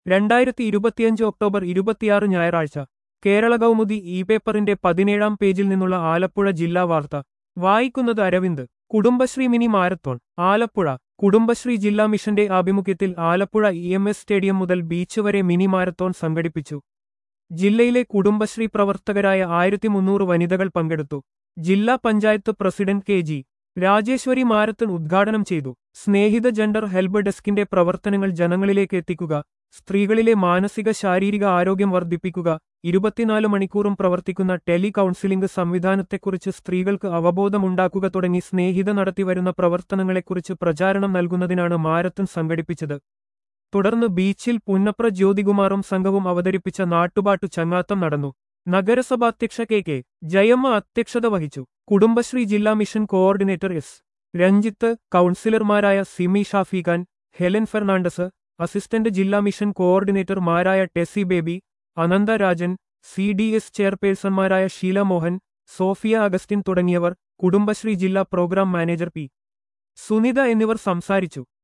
രണ്ടായിരത്തി ഇരുപത്തിയഞ്ച് ഒക്ടോബർ ഇരുപത്തിയാറ് ഞായറാഴ്ച കേരള കൗമുദി ഇ പേപ്പറിന്റെ പതിനേഴാം പേജിൽ നിന്നുള്ള ആലപ്പുഴ ജില്ലാ വാർത്ത വായിക്കുന്നത് അരവിന്ദ് കുടുംബശ്രീ മിനി മാരത്തോൺ ആലപ്പുഴ കുടുംബശ്രീ ജില്ലാ മിഷന്റെ ആഭിമുഖ്യത്തിൽ Alappuzha E M S stadium മുതൽ ബീച്ച് വരെ മിനി മാരത്തോൺ സംഘടിപ്പിച്ചു ജില്ലയിലെ കുടുംബശ്രീ പ്രവർത്തകരായ ആയിരത്തി മുന്നൂറ് വനിതകൾ പങ്കെടുത്തു ജില്ലാ panchayat president K G Rajeswari marathon ഉദ്ഘാടനം ചെയ്തു സ്നേഹിത ജെൻഡർ ഹെൽപ്പ് ഡെസ്കിന്റെ പ്രവർത്തനങ്ങൾ ജനങ്ങളിലേക്ക് എത്തിക്കുക സ്ത്രീകളിലെ മാനസിക ശാരീരിക ആരോഗ്യം വർദ്ധിപ്പിക്കുക ഇരുപത്തിനാല് മണിക്കൂറും പ്രവർത്തിക്കുന്ന ടെലി കൗൺസിലിംഗ് സംവിധാനത്തെക്കുറിച്ച് സ്ത്രീകൾക്ക് അവബോധമുണ്ടാക്കുക തുടങ്ങി സ്നേഹിത നടത്തിവരുന്ന പ്രവർത്തനങ്ങളെക്കുറിച്ച് പ്രചാരണം നൽകുന്നതിനാണ് മാരത്തൺ സംഘടിപ്പിച്ചത് തുടർന്ന് ബീച്ചിൽ പുന്നപ്ര ജ്യോതികുമാറും സംഘവും അവതരിപ്പിച്ച നാട്ടുപാട്ടു ചങ്ങാത്തം നടന്നു നഗരസഭാധ്യക്ഷ കെ കെ ജയമ്മ അധ്യക്ഷത വഹിച്ചു കുടുംബശ്രീ ജില്ലാ മിഷൻ കോർഡിനേറ്റർ എസ് രഞ്ജിത്ത് കൗൺസിലർമാരായ Simi Shafi Khan Helen Fernandez assistant ജില്ലാ മിഷൻ കോർഡിനേറ്റർമാരായ Tessy Baby Anantharajan C D S ചെയർപേഴ്സൺമാരായ ഷീല മോഹൻ സോഫിയ അഗസ്റ്റിൻ തുടങ്ങിയവർ കുടുംബശ്രീ ജില്ലാ പ്രോഗ്രാം മാനേജർ പി സുനിത എന്നിവർ സംസാരിച്ചു